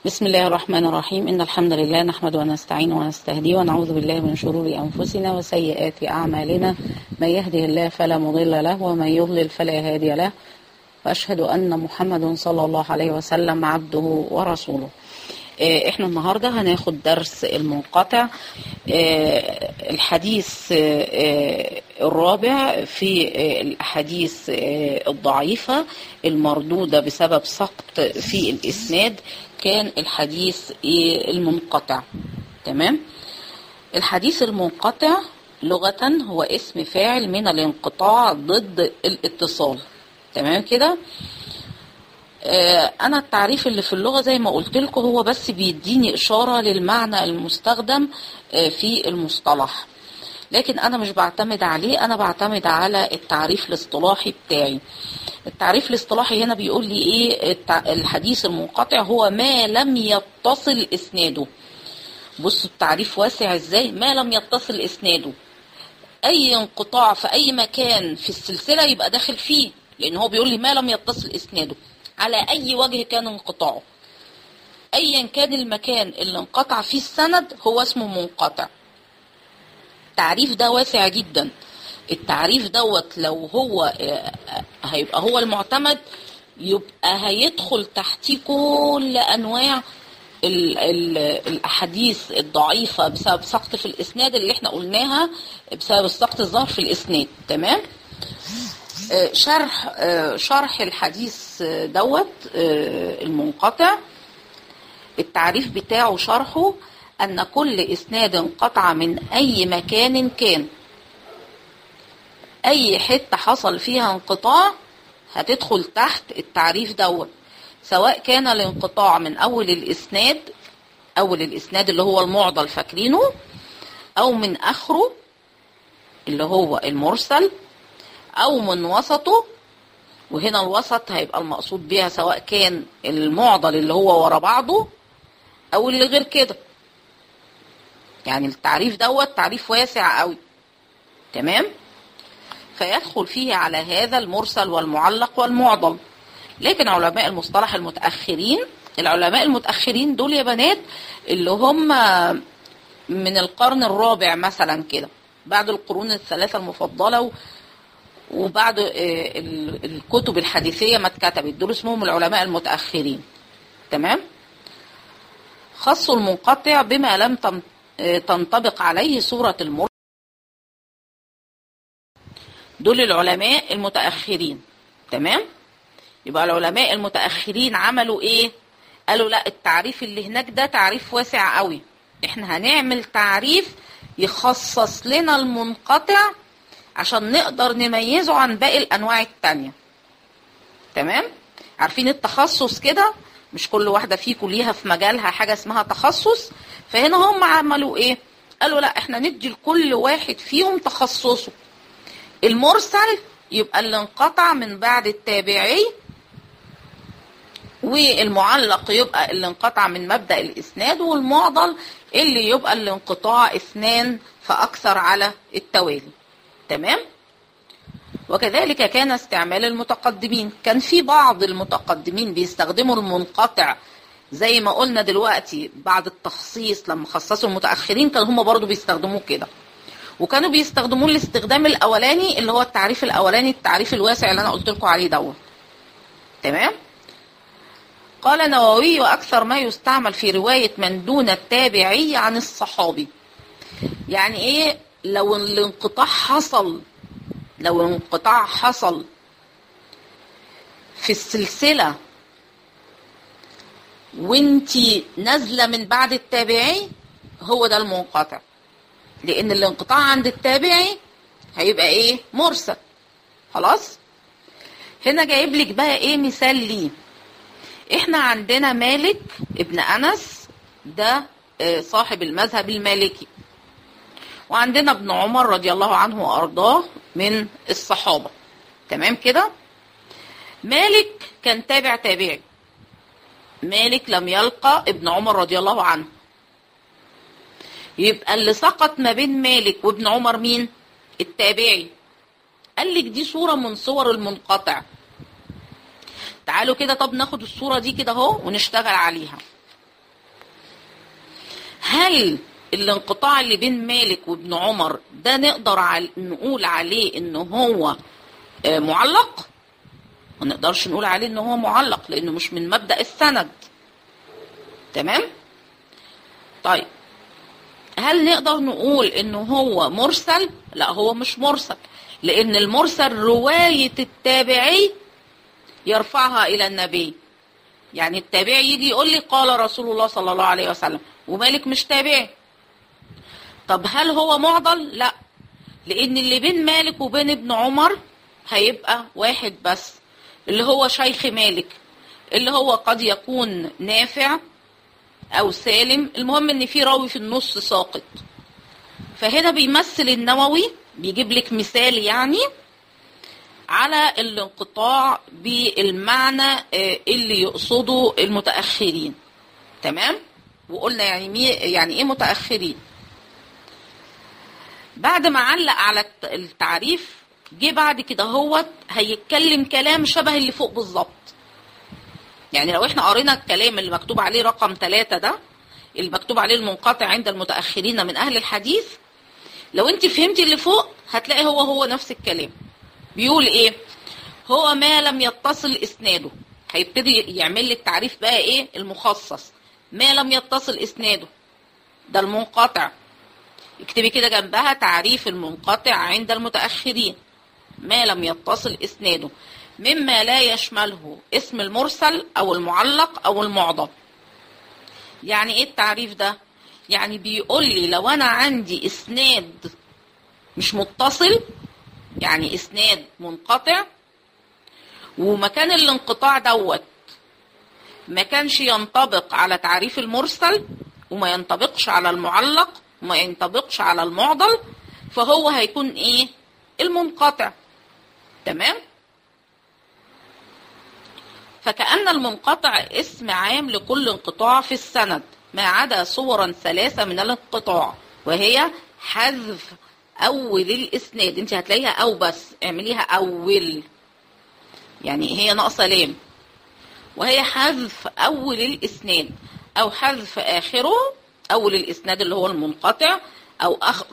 بسم الله الرحمن الرحيم إن الحمد لله نحمد ونستعين ونستهدي ونعوذ بالله من شرور أنفسنا وسيئات أعمالنا من يهده الله فلا مضل له ومن يضلل فلا هادي له وأشهد أن محمد صلى الله عليه وسلم عبده ورسوله آه، احنا النهارده هناخد درس المنقطع آه، الحديث آه، الرابع في الاحاديث الضعيفه المردوده بسبب سقط في الاسناد كان الحديث المنقطع تمام الحديث المنقطع لغه هو اسم فاعل من الانقطاع ضد الاتصال تمام كده انا التعريف اللي في اللغه زي ما قلت لكم هو بس بيديني اشاره للمعنى المستخدم في المصطلح لكن انا مش بعتمد عليه انا بعتمد على التعريف الاصطلاحي بتاعي التعريف الاصطلاحي هنا بيقول لي ايه الحديث المنقطع هو ما لم يتصل اسناده بصوا التعريف واسع ازاي ما لم يتصل اسناده اي انقطاع في اي مكان في السلسله يبقى داخل فيه لان هو بيقول لي ما لم يتصل اسناده على اي وجه كان انقطاعه ايا كان المكان اللي انقطع فيه السند هو اسمه منقطع التعريف ده واسع جدا التعريف دوت لو هو هيبقى هو المعتمد يبقى هيدخل تحتيه كل انواع ال ال الاحاديث الضعيفه بسبب سقط في الاسناد اللي احنا قلناها بسبب السقط الظاهر في الاسناد تمام شرح شرح الحديث دوت المنقطع التعريف بتاعه شرحه أن كل إسناد انقطع من أي مكان كان أي حتة حصل فيها انقطاع هتدخل تحت التعريف دوت سواء كان الانقطاع من أول الإسناد أول الإسناد اللي هو المعضل فاكرينه أو من آخره اللي هو المرسل او من وسطه وهنا الوسط هيبقى المقصود بيها سواء كان المعضل اللي هو ورا بعضه او اللي غير كده يعني التعريف دوت تعريف واسع قوي تمام فيدخل فيه على هذا المرسل والمعلق والمعضل لكن علماء المصطلح المتاخرين العلماء المتاخرين دول يا بنات اللي هم من القرن الرابع مثلا كده بعد القرون الثلاثه المفضله وبعد الكتب الحديثيه ما اتكتبت دول اسمهم العلماء المتاخرين تمام خصوا المنقطع بما لم تنطبق عليه صوره المرسل دول العلماء المتاخرين تمام يبقى العلماء المتاخرين عملوا ايه قالوا لا التعريف اللي هناك ده تعريف واسع قوي احنا هنعمل تعريف يخصص لنا المنقطع عشان نقدر نميزه عن باقي الانواع التانية تمام عارفين التخصص كده مش كل واحده فيكم ليها في مجالها حاجه اسمها تخصص فهنا هم عملوا ايه قالوا لا احنا ندي لكل واحد فيهم تخصصه المرسل يبقى اللي انقطع من بعد التابعي والمعلق يبقى اللي انقطع من مبدا الاسناد والمعضل اللي يبقى الانقطاع اثنان فاكثر على التوالي تمام وكذلك كان استعمال المتقدمين كان في بعض المتقدمين بيستخدموا المنقطع زي ما قلنا دلوقتي بعد التخصيص لما خصصوا المتاخرين كانوا هم برضو بيستخدموه كده وكانوا بيستخدموه الاستخدام الاولاني اللي هو التعريف الاولاني التعريف الواسع اللي انا قلت لكم عليه دوت تمام قال النووي واكثر ما يستعمل في روايه من دون التابعي عن الصحابي يعني ايه لو الانقطاع حصل لو الانقطاع حصل في السلسلة وانتي نازلة من بعد التابعي هو ده المنقطع لان الانقطاع عند التابعي هيبقى ايه مرسل خلاص هنا جايب لك بقى ايه مثال ليه احنا عندنا مالك ابن انس ده صاحب المذهب المالكي وعندنا ابن عمر رضي الله عنه وارضاه من الصحابه تمام كده مالك كان تابع تابعي مالك لم يلقى ابن عمر رضي الله عنه يبقى اللي سقط ما بين مالك وابن عمر مين التابعي قال لك دي صورة من صور المنقطع تعالوا كده طب ناخد الصورة دي كده اهو ونشتغل عليها هل الانقطاع اللي بين مالك وابن عمر ده نقدر عل... نقول عليه ان هو آه، معلق ما نقدرش نقول عليه ان هو معلق لانه مش من مبدأ السند تمام طيب هل نقدر نقول انه هو مرسل لا هو مش مرسل لان المرسل رواية التابعي يرفعها الى النبي يعني التابعي يجي يقول لي قال رسول الله صلى الله عليه وسلم ومالك مش تابعي طب هل هو معضل لا لان اللي بين مالك وبين ابن عمر هيبقى واحد بس اللي هو شيخ مالك اللي هو قد يكون نافع او سالم المهم ان في راوي في النص ساقط فهنا بيمثل النووي بيجيب لك مثال يعني على الانقطاع بالمعنى آه، اللي يقصده المتاخرين تمام وقلنا يعني مي يعني ايه متاخرين بعد ما علق على الت- التعريف جه بعد كده هو هيتكلم كلام شبه اللي فوق بالظبط يعني لو احنا قرينا الكلام اللي مكتوب عليه رقم ثلاثة ده اللي مكتوب عليه المنقطع عند المتأخرين من أهل الحديث لو انت فهمتي اللي فوق هتلاقي هو هو نفس الكلام بيقول ايه هو ما لم يتصل اسناده هيبتدي يعمل لي التعريف بقى ايه المخصص ما لم يتصل اسناده ده المنقطع اكتبي كده جنبها تعريف المنقطع عند المتأخرين ما لم يتصل اسناده مما لا يشمله اسم المرسل او المعلق او المعضل يعني ايه التعريف ده يعني بيقول لي لو انا عندي اسناد مش متصل يعني اسناد منقطع ومكان الانقطاع دوت ما كانش ينطبق على تعريف المرسل وما ينطبقش على المعلق وما ينطبقش على المعضل فهو هيكون ايه المنقطع تمام فكأن المنقطع اسم عام لكل انقطاع في السند ما عدا صورا ثلاثة من الانقطاع وهي حذف أول الإسناد أنت هتلاقيها أو بس اعمليها أول يعني هي ناقصة لام وهي حذف أول الإسناد أو حذف آخره أول الإسناد اللي هو المنقطع أو آخر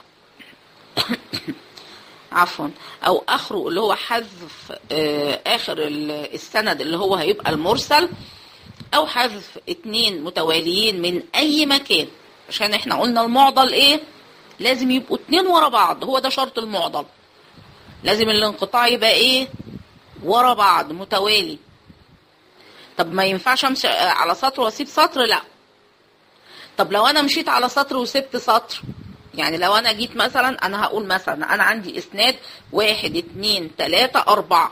عفوا او اخره اللي هو حذف آه، اخر ال- السند اللي هو هيبقى المرسل او حذف اتنين متواليين من اي مكان عشان احنا قلنا المعضل ايه لازم يبقوا اتنين ورا بعض هو ده شرط المعضل لازم الانقطاع يبقى ايه ورا بعض متوالي طب ما ينفعش امشي آه، على سطر واسيب سطر لا طب لو انا مشيت على سطر وسبت سطر يعني لو انا جيت مثلا انا هقول مثلا انا عندي اسناد واحد اتنين تلاتة اربعة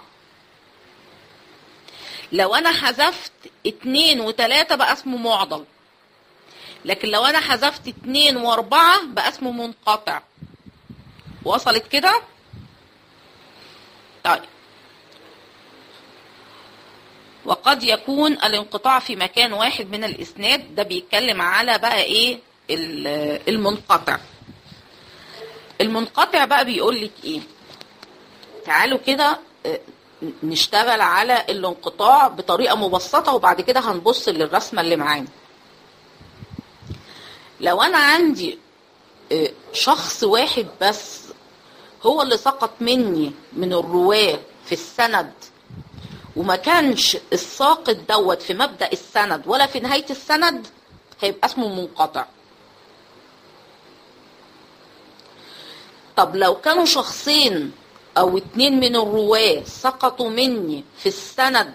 لو انا حذفت اتنين وتلاتة بقى اسمه معضل لكن لو انا حذفت اتنين واربعة بقى اسمه منقطع وصلت كده طيب وقد يكون الانقطاع في مكان واحد من الاسناد ده بيتكلم على بقى ايه ال- المنقطع المنقطع بقى بيقول لك ايه تعالوا كده آه، نشتغل على الانقطاع بطريقه مبسطه وبعد كده هنبص للرسمه اللي معانا لو انا عندي آه، شخص واحد بس هو اللي سقط مني من الرواه في السند وما كانش الساقط دوت في مبدأ السند ولا في نهاية السند هيبقى اسمه منقطع طب لو كانوا شخصين او اتنين من الرواة سقطوا مني في السند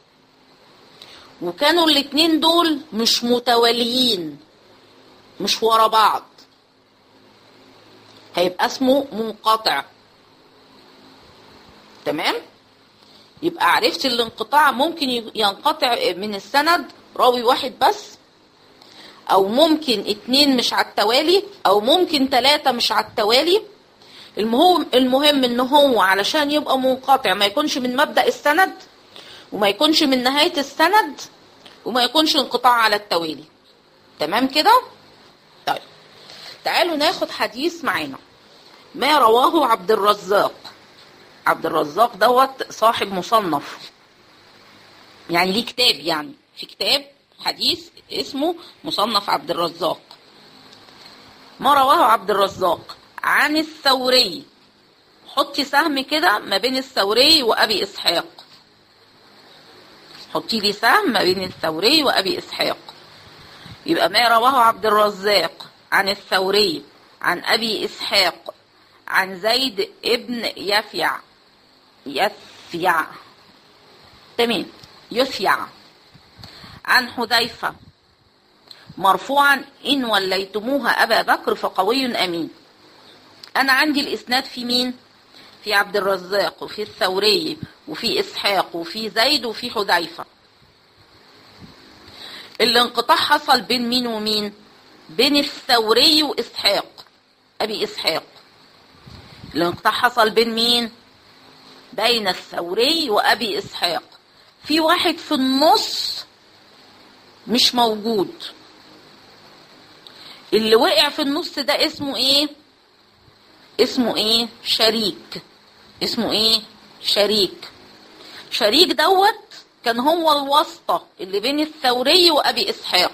وكانوا الاتنين دول مش متواليين مش ورا بعض هيبقى اسمه منقطع تمام يبقى عرفت الانقطاع ممكن ينقطع من السند راوي واحد بس او ممكن اتنين مش على التوالي او ممكن تلاتة مش على التوالي المهم المهم ان هو علشان يبقى منقطع ما يكونش من مبدأ السند وما يكونش من نهاية السند وما يكونش انقطاع على التوالي تمام كده طيب تعالوا ناخد حديث معانا ما رواه عبد الرزاق عبد الرزاق دوت صاحب مصنف يعني ليه كتاب يعني في كتاب حديث اسمه مصنف عبد الرزاق ما رواه عبد الرزاق عن الثوري حطي سهم كده ما بين الثوري وابي اسحاق حطي لي سهم ما بين الثوري وابي اسحاق يبقى ما رواه عبد الرزاق عن الثوري عن ابي اسحاق عن زيد ابن يفيع يفيع تمام يفيع عن حذيفة مرفوعا إن وليتموها أبا بكر فقوي أمين أنا عندي الإسناد في مين؟ في عبد الرزاق وفي الثوري وفي إسحاق وفي زيد وفي حذيفة الانقطاع حصل بين مين ومين؟ بين الثوري وإسحاق أبي إسحاق الانقطاع حصل بين مين؟ بين الثوري وأبي إسحاق في واحد في النص مش موجود اللي وقع في النص ده اسمه ايه اسمه ايه شريك اسمه ايه شريك شريك دوت كان هو الواسطة اللي بين الثوري وأبي إسحاق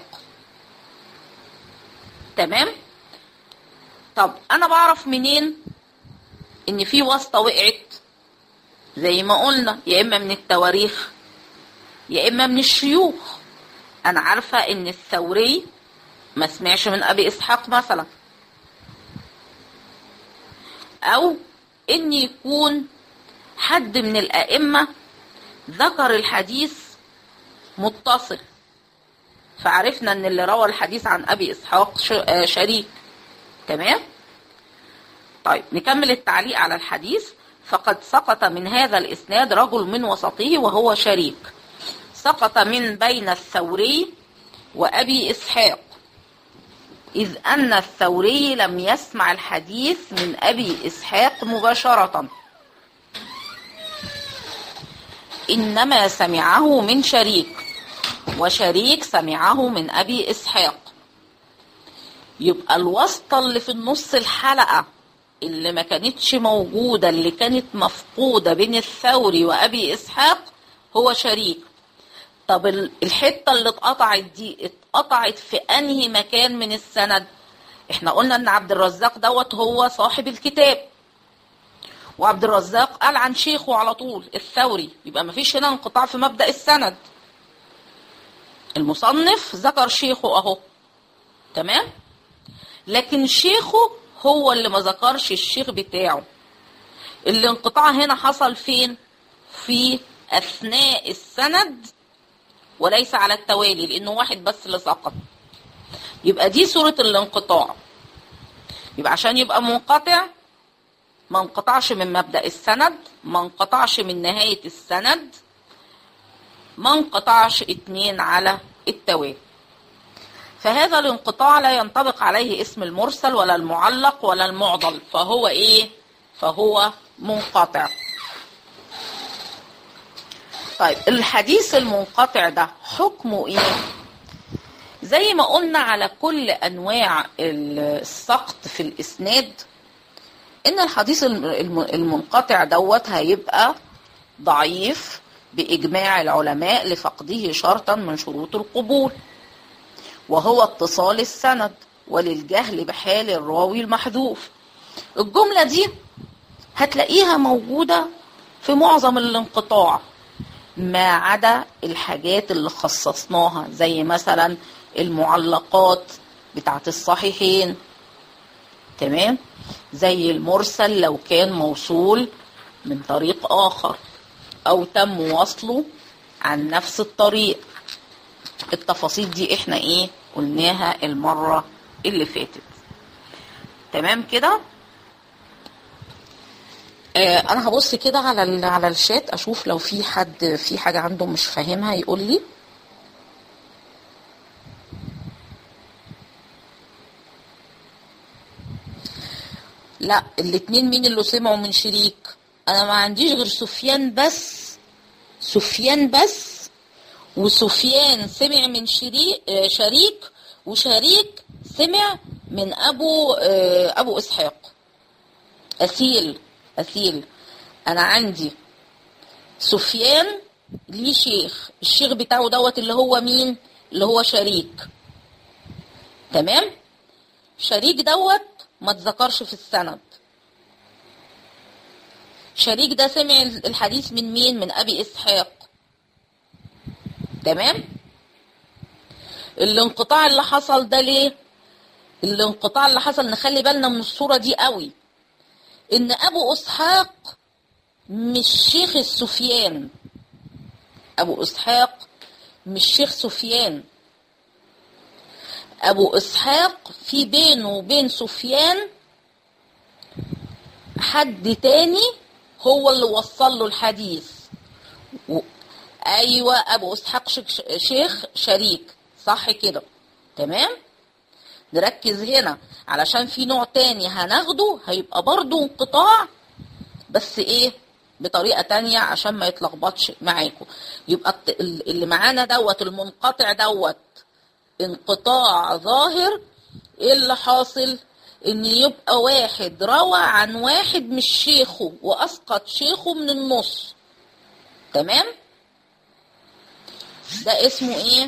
تمام طب أنا بعرف منين إن في واسطة وقعت زي ما قلنا يا إما من التواريخ يا إما من الشيوخ أنا عارفة إن الثوري ما سمعش من أبي إسحاق مثلا أو إن يكون حد من الأئمة ذكر الحديث متصل فعرفنا ان اللي روى الحديث عن ابي اسحاق شريك تمام طيب نكمل التعليق على الحديث فقد سقط من هذا الاسناد رجل من وسطه وهو شريك سقط من بين الثوري وابي اسحاق اذ ان الثوري لم يسمع الحديث من ابي اسحاق مباشره إنما سمعه من شريك وشريك سمعه من أبي إسحاق يبقى الواسطة اللي في النص الحلقة اللي ما كانتش موجودة اللي كانت مفقودة بين الثوري وأبي إسحاق هو شريك طب الحتة اللي اتقطعت دي اتقطعت في أنهي مكان من السند احنا قلنا ان عبد الرزاق دوت هو صاحب الكتاب وعبد الرزاق قال عن شيخه على طول الثوري يبقى ما فيش هنا انقطاع في مبدأ السند المصنف ذكر شيخه اهو تمام لكن شيخه هو اللي ما ذكرش الشيخ بتاعه الانقطاع هنا حصل فين في اثناء السند وليس على التوالي لانه واحد بس اللي سقط يبقى دي صورة الانقطاع يبقى عشان يبقى منقطع ما انقطعش من مبدأ السند ما انقطعش من نهاية السند ما انقطعش اتنين على التوالي فهذا الانقطاع لا ينطبق عليه اسم المرسل ولا المعلق ولا المعضل فهو ايه فهو منقطع طيب الحديث المنقطع ده حكمه ايه زي ما قلنا على كل انواع السقط في الاسناد ان الحديث المنقطع دوت هيبقى ضعيف باجماع العلماء لفقده شرطا من شروط القبول وهو اتصال السند وللجهل بحال الراوي المحذوف الجملة دي هتلاقيها موجودة في معظم الانقطاع ما عدا الحاجات اللي خصصناها زي مثلا المعلقات بتاعت الصحيحين تمام زي المرسل لو كان موصول من طريق آخر أو تم وصله عن نفس الطريق التفاصيل دي احنا ايه قلناها المرة اللي فاتت تمام كده آه انا هبص كده على على الشات اشوف لو في حد في حاجة عنده مش فاهمها يقول لي لا الاتنين مين اللي سمعوا من شريك انا ما عنديش غير سفيان بس سفيان بس وسفيان سمع من شريك شريك وشريك سمع من ابو ابو اسحاق اثيل اثيل انا عندي سفيان ليه شيخ الشيخ بتاعه دوت اللي هو مين اللي هو شريك تمام شريك دوت ما تذكرش في السند شريك ده سمع الحديث من مين من ابي اسحاق تمام الانقطاع اللي حصل ده ليه الانقطاع اللي حصل نخلي بالنا من الصورة دي قوي ان ابو اسحاق مش شيخ السفيان ابو اسحاق مش شيخ سفيان ابو اسحاق في بينه وبين سفيان حد تاني هو اللي وصل له الحديث و... ايوه ابو اسحاق شيخ شريك صح كده تمام نركز هنا علشان في نوع تاني هناخده هيبقى برضو انقطاع بس ايه بطريقة تانية عشان ما يتلخبطش معاكم يبقى اللي معانا دوت المنقطع دوت انقطاع ظاهر ايه اللي حاصل ان يبقى واحد روى عن واحد مش شيخه واسقط شيخه من النص تمام ده اسمه ايه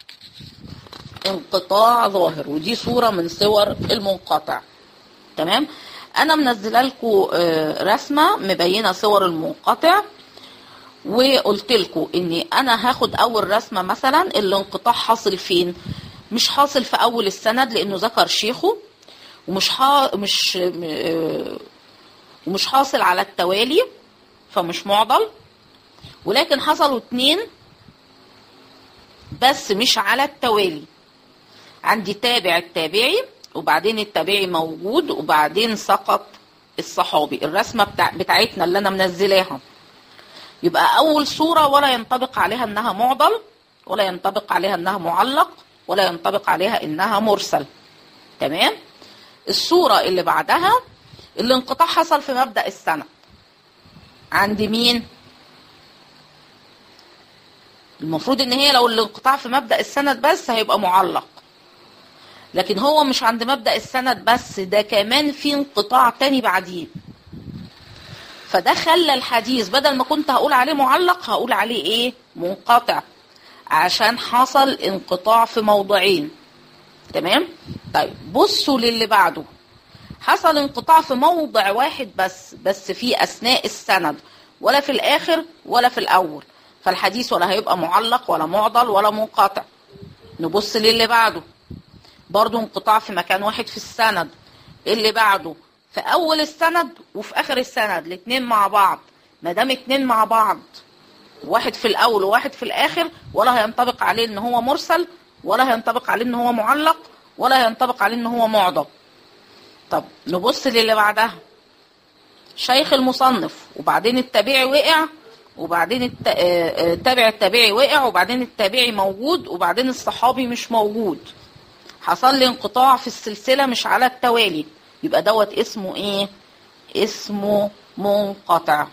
انقطاع ظاهر ودي صورة من صور المنقطع تمام انا منزله لكم رسمه مبينه صور المنقطع وقلت لكم اني انا هاخد اول رسمه مثلا الانقطاع حاصل فين مش حاصل في اول السند لانه ذكر شيخه ومش حا... مش ومش حاصل على التوالي فمش معضل ولكن حصلوا اتنين بس مش على التوالي عندي تابع التابعي وبعدين التابعي موجود وبعدين سقط الصحابي الرسمة بتاع بتاعتنا اللي أنا منزلاها يبقى أول صورة ولا ينطبق عليها إنها معضل ولا ينطبق عليها إنها معلق ولا ينطبق عليها إنها مرسل تمام الصورة اللي بعدها الانقطاع حصل في مبدأ السنة عند مين المفروض ان هي لو الانقطاع في مبدأ السند بس هيبقى معلق لكن هو مش عند مبدأ السند بس ده كمان في انقطاع تاني بعديه فده خلى الحديث بدل ما كنت هقول عليه معلق هقول عليه ايه منقطع عشان حصل انقطاع في موضعين تمام طيب بصوا للي بعده حصل انقطاع في موضع واحد بس بس في اثناء السند ولا في الاخر ولا في الاول فالحديث ولا هيبقى معلق ولا معضل ولا منقطع نبص للي بعده برضو انقطاع في مكان واحد في السند اللي بعده في اول السند وفي اخر السند الاتنين مع بعض ما دام اتنين مع بعض واحد في الاول وواحد في الاخر ولا هينطبق عليه ان هو مرسل ولا هينطبق عليه ان هو معلق ولا هينطبق عليه ان هو معضل طب نبص للي بعدها شيخ المصنف وبعدين التابعي وقع وبعدين الت... التابع التابعي وقع وبعدين التابعي موجود وبعدين الصحابي مش موجود حصل لي انقطاع في السلسلة مش على التوالي يبقى دوت اسمه ايه اسمه منقطع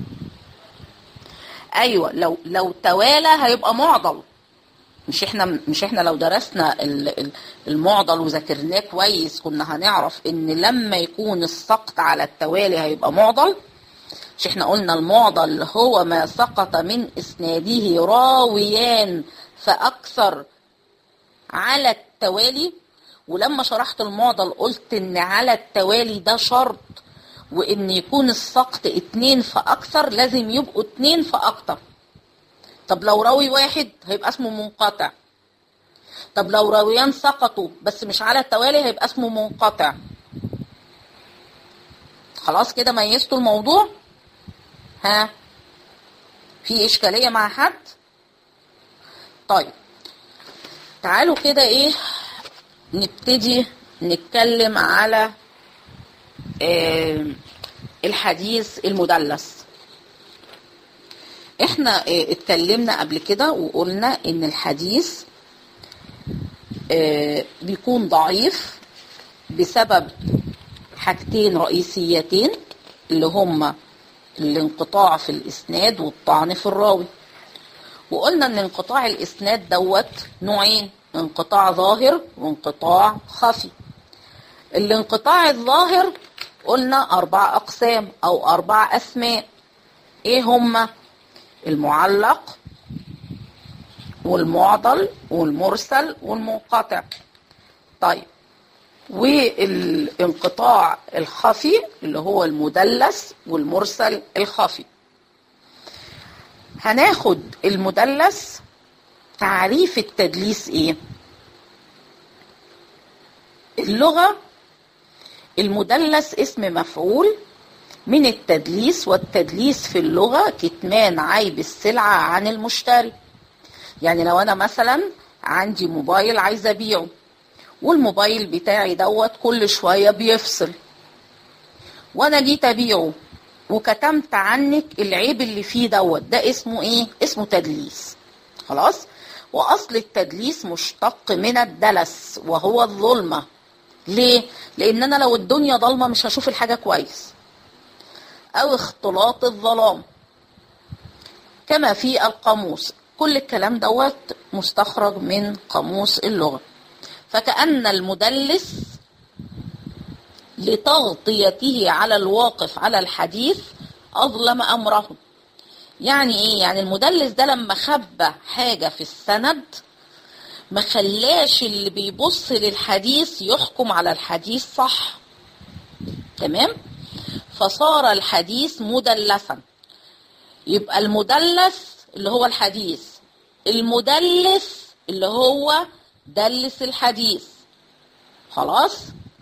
ايوه لو لو توالى هيبقى معضل مش احنا مش احنا لو درسنا المعضل وذاكرناه كويس كنا هنعرف ان لما يكون السقط على التوالي هيبقى معضل مش احنا قلنا المعضل هو ما سقط من اسناده راويان فاكثر على التوالي ولما شرحت المعضل قلت ان على التوالي ده شرط وان يكون السقط اتنين فاكثر لازم يبقوا اتنين فاكتر طب لو راوي واحد هيبقى اسمه منقطع طب لو راويان سقطوا بس مش على التوالي هيبقى اسمه منقطع خلاص كده ميزتوا الموضوع ها في اشكاليه مع حد طيب تعالوا كده ايه نبتدي نتكلم على آه الحديث المدلس احنا اه اتكلمنا قبل كده وقلنا ان الحديث اه بيكون ضعيف بسبب حاجتين رئيسيتين اللي هما الانقطاع في الاسناد والطعن في الراوي وقلنا ان انقطاع الاسناد دوت نوعين انقطاع ظاهر وانقطاع خفي الانقطاع الظاهر قلنا اربع اقسام او اربع اسماء ايه هما المعلق والمعضل والمرسل والمنقطع طيب والانقطاع الخفي اللي هو المدلس والمرسل الخفي هناخد المدلس تعريف التدليس ايه اللغة المدلس اسم مفعول من التدليس والتدليس في اللغة كتمان عيب السلعة عن المشتري يعني لو انا مثلا عندي موبايل عايزة ابيعه والموبايل بتاعي دوت كل شوية بيفصل وانا جيت ابيعه وكتمت عنك العيب اللي فيه دوت ده اسمه ايه اسمه تدليس خلاص واصل التدليس مشتق من الدلس وهو الظلمة ليه لان انا لو الدنيا ضلمة مش هشوف الحاجة كويس او اختلاط الظلام كما في القاموس كل الكلام دوت مستخرج من قاموس اللغة فكأن المدلس لتغطيته على الواقف على الحديث أظلم أمره يعني إيه؟ يعني المدلس ده لما خبى حاجة في السند ما خلاش اللي بيبص للحديث يحكم على الحديث صح تمام فصار الحديث مدلسا يبقى المدلس اللي هو الحديث المدلس اللي هو دلس الحديث خلاص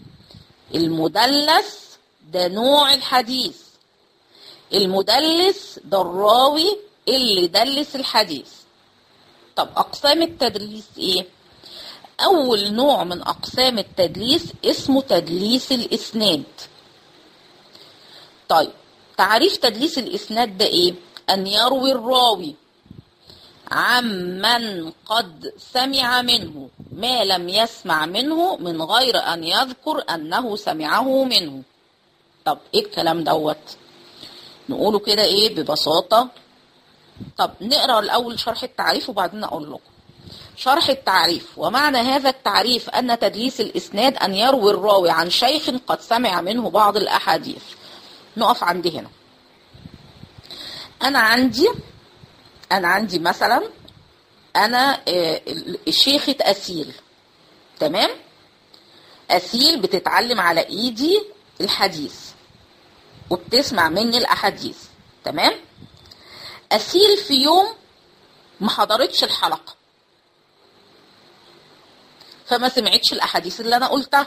المدلس ده نوع الحديث المدلس ده الراوي اللي دلس الحديث طب أقسام التدليس إيه؟ أول نوع من أقسام التدليس اسمه تدليس الإسناد طيب تعريف تدليس الإسناد ده إيه؟ أن يروي الراوي عمن قد سمع منه ما لم يسمع منه من غير أن يذكر أنه سمعه منه طب إيه الكلام دوت نقوله كده إيه ببساطة طب نقرأ الأول شرح التعريف وبعدين أقول لكم شرح التعريف ومعنى هذا التعريف أن تدليس الإسناد أن يروي الراوي عن شيخ قد سمع منه بعض الأحاديث نقف عندي هنا أنا عندي انا عندي مثلا انا شيخة اسيل تمام اسيل بتتعلم على ايدي الحديث وبتسمع مني الاحاديث تمام اسيل في يوم ما حضرتش الحلقة فما سمعتش الاحاديث اللي انا قلتها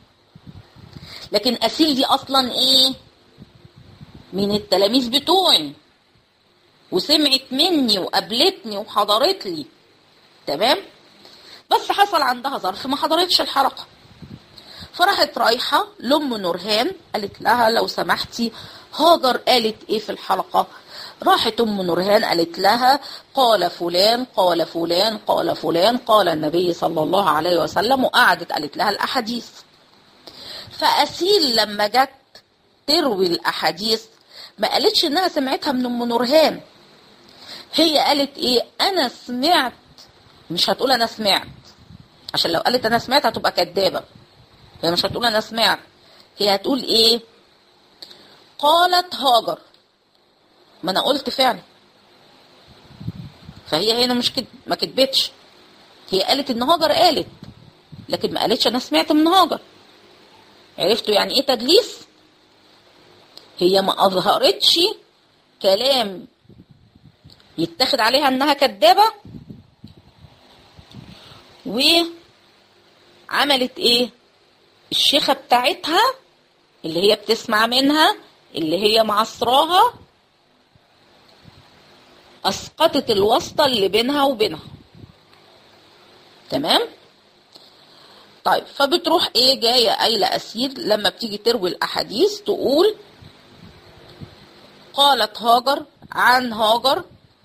لكن اسيل دي اصلا ايه من التلاميذ بتوعي وسمعت مني وقابلتني وحضرت لي تمام بس حصل عندها ظرف ما حضرتش الحلقه فراحت رايحه لام نورهان قالت لها لو سمحتي هاجر قالت ايه في الحلقه راحت ام نورهان قالت لها قال فلان قال فلان قال فلان قال النبي صلى الله عليه وسلم وقعدت قالت لها الاحاديث فاسيل لما جت تروي الاحاديث ما قالتش انها سمعتها من ام نورهان هي قالت ايه انا سمعت مش هتقول انا سمعت عشان لو قالت انا سمعت هتبقى كدابه هي مش هتقول انا سمعت هي هتقول ايه قالت هاجر ما انا قلت فعلا فهي هنا مش كد... ما كدبتش هي قالت ان هاجر قالت لكن ما قالتش انا سمعت من هاجر عرفتوا يعني ايه تدليس هي ما اظهرتش كلام يتاخد عليها انها كدابه وعملت ايه الشيخه بتاعتها اللي هي بتسمع منها اللي هي معصراها اسقطت الواسطه اللي بينها وبينها تمام طيب فبتروح ايه جايه قايله اسير لما بتيجي تروي الاحاديث تقول قالت هاجر عن هاجر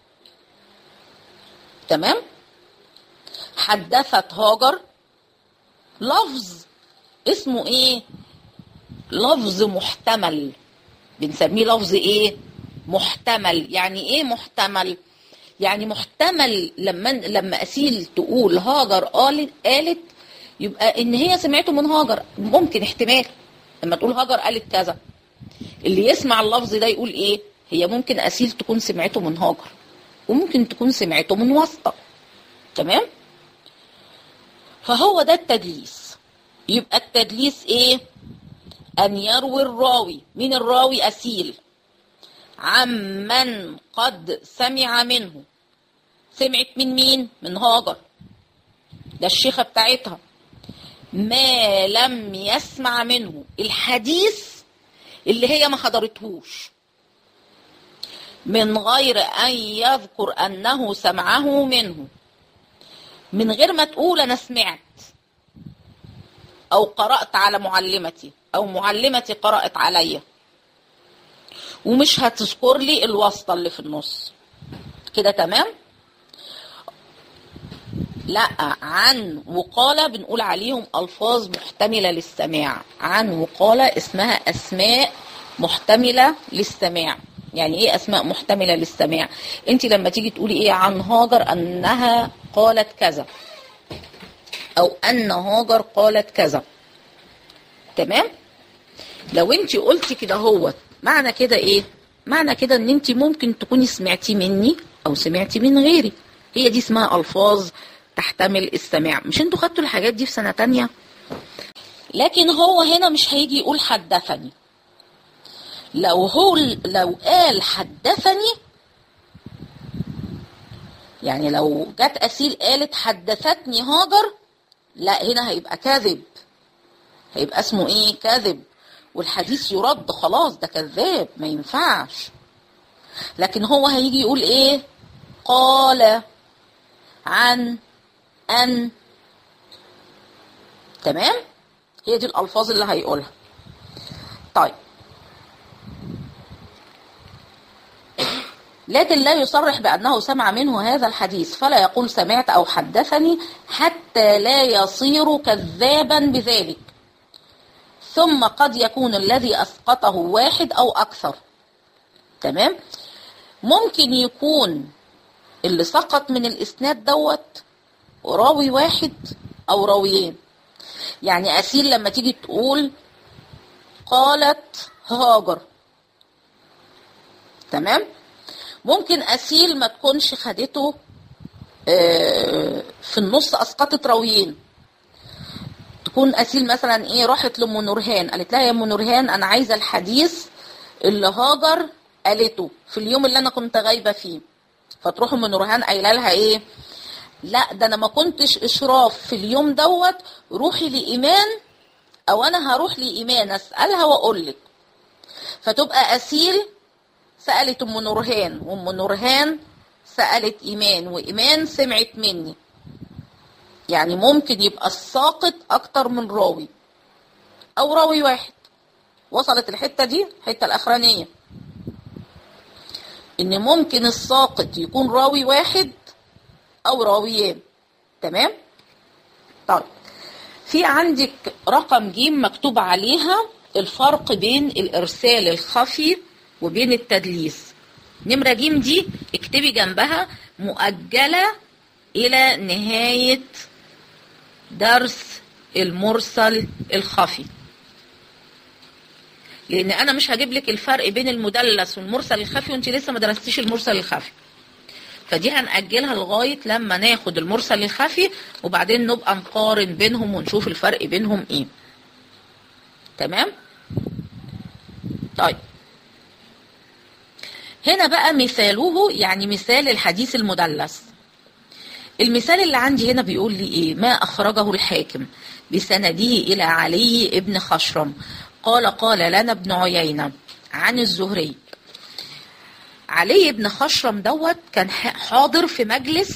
تمام حدثت هاجر لفظ اسمه ايه لفظ محتمل بنسميه لفظ ايه محتمل يعني ايه محتمل يعني محتمل لما لما اسيل تقول هاجر قالت قالت يبقى ان هي سمعته من هاجر ممكن احتمال لما تقول هاجر قالت كذا اللي يسمع اللفظ ده يقول ايه هي ممكن اسيل تكون سمعته من هاجر وممكن تكون سمعته من واسطه تمام فهو ده التدليس يبقى التدليس ايه ان يروي الراوي مين الراوي اسيل عمن قد سمع منه سمعت من مين من هاجر ده الشيخة بتاعتها ما لم يسمع منه الحديث اللي هي ما حضرتهوش من غير أن يذكر أنه سمعه منه من غير ما تقول أنا سمعت أو قرأت على معلمتي أو معلمتي قرأت عليا ومش هتذكر لي الواسطة اللي في النص كده تمام لا عن وقالة بنقول عليهم ألفاظ محتملة للسماع عن وقالة اسمها أسماء محتملة للسماع يعني ايه اسماء محتملة للسماع انت لما تيجي تقولي ايه عن هاجر انها قالت كذا او ان هاجر قالت كذا تمام لو انت قلتي كده هو معنى كده ايه معنى كده ان انت ممكن تكوني سمعتي مني او سمعتي من غيري هي دي اسمها الفاظ تحتمل السماع مش انتوا خدتوا الحاجات دي في سنة تانية لكن هو هنا مش هيجي يقول حدثني لو هو لو قال حدثني يعني لو جت أسيل قالت حدثتني هاجر لا هنا هيبقى كاذب هيبقى اسمه ايه كاذب والحديث يرد خلاص ده كذاب ما ينفعش لكن هو هيجي يقول ايه قال عن ان تمام هي دي الالفاظ اللي هيقولها طيب لكن لا يصرح بأنه سمع منه هذا الحديث فلا يقول سمعت أو حدثني حتى لا يصير كذابا بذلك ثم قد يكون الذي أسقطه واحد أو أكثر تمام ممكن يكون اللي سقط من الإسناد دوت راوي واحد أو راويين يعني أسيل لما تيجي تقول قالت هاجر تمام ممكن أسيل ما تكونش خدته في النص أسقطت راويين تكون أسيل مثلا إيه راحت لأم نورهان قالت لها يا أم نورهان أنا عايزة الحديث اللي هاجر قالته في اليوم اللي أنا كنت غايبة فيه فتروح أم نورهان قايلة لها إيه لا ده أنا ما كنتش إشراف في اليوم دوت روحي لإيمان أو أنا هروح لإيمان أسألها وأقول لك فتبقى أسيل سألت أم نورهان وأم نورهان سألت إيمان وإيمان سمعت مني يعني ممكن يبقى الساقط أكتر من راوي أو راوي واحد وصلت الحتة دي الحتة الأخرانية إن ممكن الساقط يكون راوي واحد أو راويين تمام؟ طيب في عندك رقم جيم مكتوب عليها الفرق بين الإرسال الخفي وبين التدليس نمرة جيم دي اكتبي جنبها مؤجلة إلى نهاية درس المرسل الخفي لأن أنا مش هجيب لك الفرق بين المدلس والمرسل الخفي وأنت لسه ما درستيش المرسل الخفي فدي هنأجلها لغاية لما ناخد المرسل الخفي وبعدين نبقى نقارن بينهم ونشوف الفرق بينهم ايه تمام طيب هنا بقى مثاله يعني مثال الحديث المدلس المثال اللي عندي هنا بيقول لي ايه ما اخرجه الحاكم بسنده الى علي ابن خشرم قال قال لنا ابن عيينة عن الزهري علي ابن خشرم دوت كان حاضر في مجلس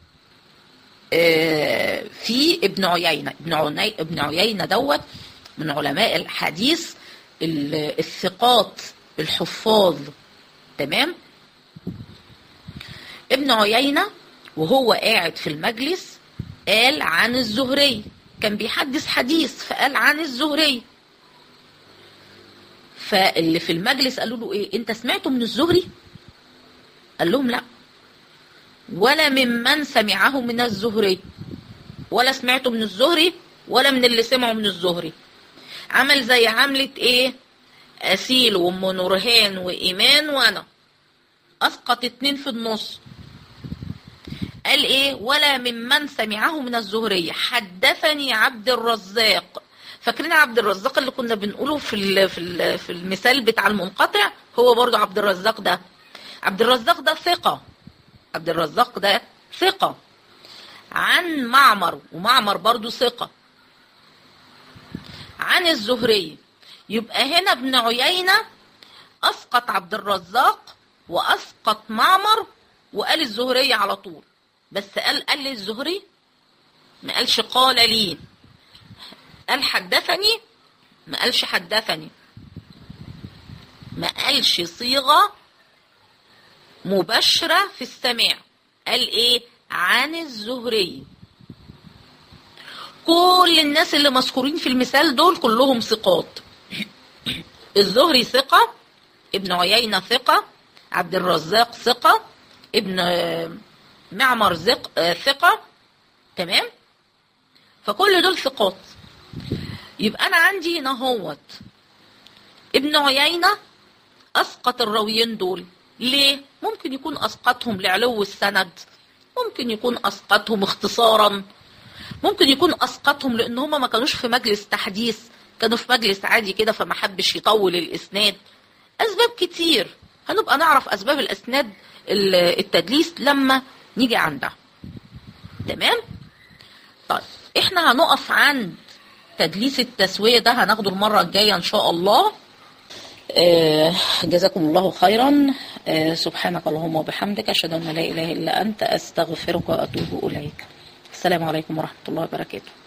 في ابن عيينة ابن عيينة ابن عيينة دوت من علماء الحديث الثقات الحفاظ تمام ابن عيينة وهو قاعد في المجلس قال عن الزهري كان بيحدث حديث فقال عن الزهري فاللي في المجلس قالوا له ايه انت سمعته من الزهري قال لهم لا ولا ممن سمعه من الزهري ولا سمعته من الزهري ولا من اللي سمعه من الزهري عمل زي عملة ايه أسيل وأم نورهان وإيمان وأنا أسقط اتنين في النص قال ايه ولا ممن سمعه من الزهري حدثني عبد الرزاق فاكرين عبد الرزاق اللي كنا بنقوله في ال في ال في المثال بتاع المنقطع هو برضو عبد الرزاق ده عبد الرزاق ده ثقة عبد الرزاق ده ثقة عن معمر ومعمر برضو ثقة عن الزهري يبقى هنا ابن عيينة أسقط عبد الرزاق وأسقط معمر وقال الزهري على طول بس قال قال لي الزهري ما قالش قال لي قال حدثني ما قالش حدثني ما قالش صيغة مباشرة في السماع قال ايه عن الزهري كل الناس اللي مذكورين في المثال دول كلهم ثقات الزهري ثقة ابن عيينة ثقة عبد الرزاق ثقة ابن معمر ثقة تمام فكل دول ثقات يبقى أنا عندي هنا هوت ابن عيينة أسقط الراويين دول ليه؟ ممكن يكون أسقطهم لعلو السند ممكن يكون أسقطهم اختصارا ممكن يكون أسقطهم لأن هما ما كانوش في مجلس تحديث كانوا في مجلس عادي كده فما حبش يطول الإسناد أسباب كتير هنبقى نعرف أسباب الإسناد التدليس لما نيجي عندها تمام؟ طيب احنا هنقف عند تدليس التسوية ده هناخده المرة الجاية إن شاء الله آه جزاكم الله خيرا آه سبحانك اللهم وبحمدك أشهد أن لا إله إلا أنت أستغفرك وأتوب إليك السلام عليكم ورحمة الله وبركاته